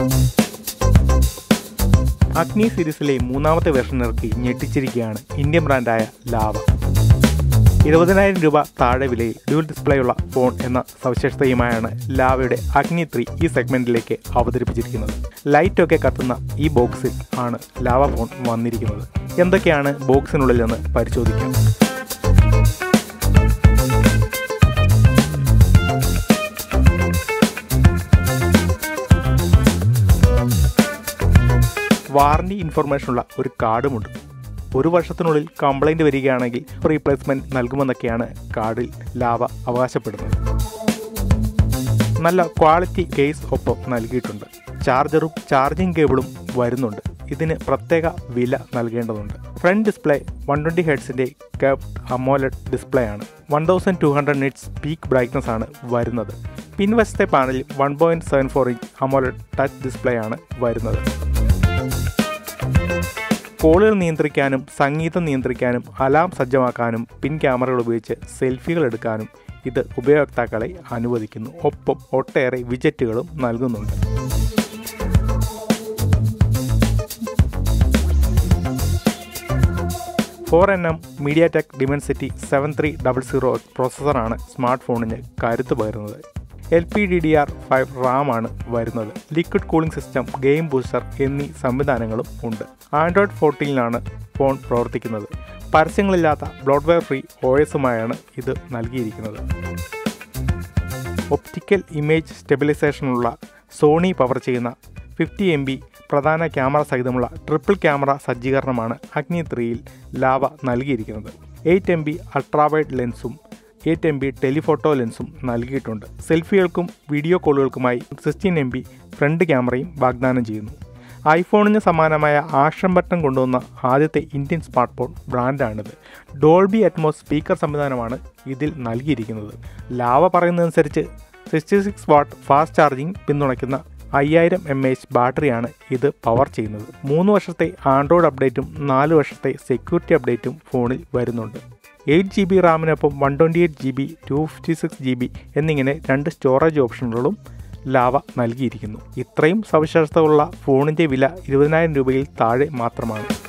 അഗ്നി സീരീസിലെ മൂന്നാമത്തെ വേർഷൻ ഇറക്കി ഞെട്ടിച്ചിരിക്കുകയാണ് ഇന്ത്യൻ ബ്രാൻഡായ ലാവ ഇരുപതിനായിരം രൂപ താഴെ വിലയിൽ ഡ്യൂൽ ഡിസ്പ്ലേയുള്ള ഫോൺ എന്ന സവിശേഷതയുമായാണ് ലാവയുടെ അഗ്നി ത്രീ ഈ സെഗ്മെന്റിലേക്ക് അവതരിപ്പിച്ചിരിക്കുന്നത് ലൈറ്റൊക്കെ കത്തുന്ന ഈ ബോക്സിൽ ആണ് ലാവ ഫോൺ വന്നിരിക്കുന്നത് എന്തൊക്കെയാണ് ബോക്സിനുള്ളിൽ എന്ന് പരിശോധിക്കാം വാറണ്ടി ഇൻഫർമേഷനുള്ള ഒരു കാർഡുമുണ്ട് ഒരു വർഷത്തിനുള്ളിൽ കംപ്ലൈൻറ്റ് വരികയാണെങ്കിൽ റീപ്ലേസ്മെൻറ്റ് നൽകുമെന്നൊക്കെയാണ് കാർഡിൽ ലാവ അവകാശപ്പെടുന്നത് നല്ല ക്വാളിറ്റി കേസ് ഒപ്പം നൽകിയിട്ടുണ്ട് ചാർജറും ചാർജിംഗ് കേബിളും വരുന്നുണ്ട് ഇതിന് പ്രത്യേക വില നൽകേണ്ടതുണ്ട് ഫ്രണ്ട് ഡിസ്പ്ലേ വൺ ട്വൻറ്റി ഹെഡ്സിൻ്റെ കപ്പ് അമോലഡ് ഡിസ്പ്ലേ ആണ് one thousand two hundred nits peak brightness ആണ് വരുന്നത് പിൻവശത്തെ പാനലിൽ one point seven four inch AMOLED touch display ആണ് വരുന്നത് കോളുകൾ നിയന്ത്രിക്കാനും സംഗീതം നിയന്ത്രിക്കാനും അലാം സജ്ജമാക്കാനും പിൻ ക്യാമറകൾ ഉപയോഗിച്ച് സെൽഫികൾ എടുക്കാനും ഇത് ഉപയോക്താക്കളെ അനുവദിക്കുന്നു ഒപ്പം ഒട്ടേറെ വിജറ്റുകളും നൽകുന്നുണ്ട് four n m MediaTek Dimensity seven three double zero പ്രോസസ്സറാണ് സ്മാർട്ട് ഫോണിന് കരുത്ത് പകരുന്നത് L P D D R five RAM ആണ് വരുന്നത് liquid cooling system game booster എന്നീ സംവിധാനങ്ങളും ഉണ്ട് ആൻഡ്രോയിഡ് ഫോർട്ടീനിലാണ് ഫോൺ പ്രവർത്തിക്കുന്നത് പരസ്യങ്ങളില്ലാത്ത ബ്ലോഡ്വെയർ ഫ്രീ ഒ എസുമായാണ് ഇത് നൽകിയിരിക്കുന്നത് ഒപ്റ്റിക്കൽ ഇമേജ് സ്റ്റെബിലൈസേഷനുള്ള സോണി പവർ ചെയ്യുന്ന ഫിഫ്റ്റി എം ബി പ്രധാന ക്യാമറ സഹിതമുള്ള ട്രിപ്പിൾ ക്യാമറ സജ്ജീകരണമാണ് അഗ്നി ത്രീയിൽ ലാവ നൽകിയിരിക്കുന്നത് എയ്റ്റ് എം ബി അൾട്രാവൈഡ് ലെൻസും എയ്റ്റ് എം ബി ടെലിഫോട്ടോ ലെൻസും നൽകിയിട്ടുണ്ട് സെൽഫികൾക്കും വീഡിയോ കോളുകൾക്കുമായി സിക്സ്റ്റീൻ എം ബി ഫ്രണ്ട് ക്യാമറയും വാഗ്ദാനം ചെയ്യുന്നു ഐഫോണിന് സമാനമായ ആക്ഷൻ ബട്ടൺ കൊണ്ടുവന്ന ആദ്യത്തെ ഇന്ത്യൻ സ്മാർട്ട് ഫോൺ ബ്രാൻഡാണിത് ഡോൾബി അറ്റ്മോസ് സ്പീക്കർ സംവിധാനമാണ് ഇതിൽ നൽകിയിരിക്കുന്നത് ലാവ പറയുന്നതനുസരിച്ച് sixty six watt fast charging പിന്തുണയ്ക്കുന്ന അയ്യായിരം എം എച്ച് ബാറ്ററിയാണ് ഇത് പവർ ചെയ്യുന്നത് മൂന്ന് വർഷത്തെ ആൻഡ്രോയിഡ് അപ്ഡേറ്റും നാല് വർഷത്തെ സെക്യൂരിറ്റി അപ്ഡേറ്റും ഫോണിൽ വരുന്നുണ്ട് എയ്റ്റ് ജി ബി റാമിനൊപ്പം one twenty eight G B two fifty six G B എന്നിങ്ങനെ രണ്ട് സ്റ്റോറേജ് ഓപ്ഷനുകളും ലാവ നൽകിയിരിക്കുന്നു ഇത്രയും സവിശേഷതയുള്ള ഫോണിൻ്റെ വില ഇരുപതിനായിരം രൂപയിൽ താഴെ മാത്രമാണ്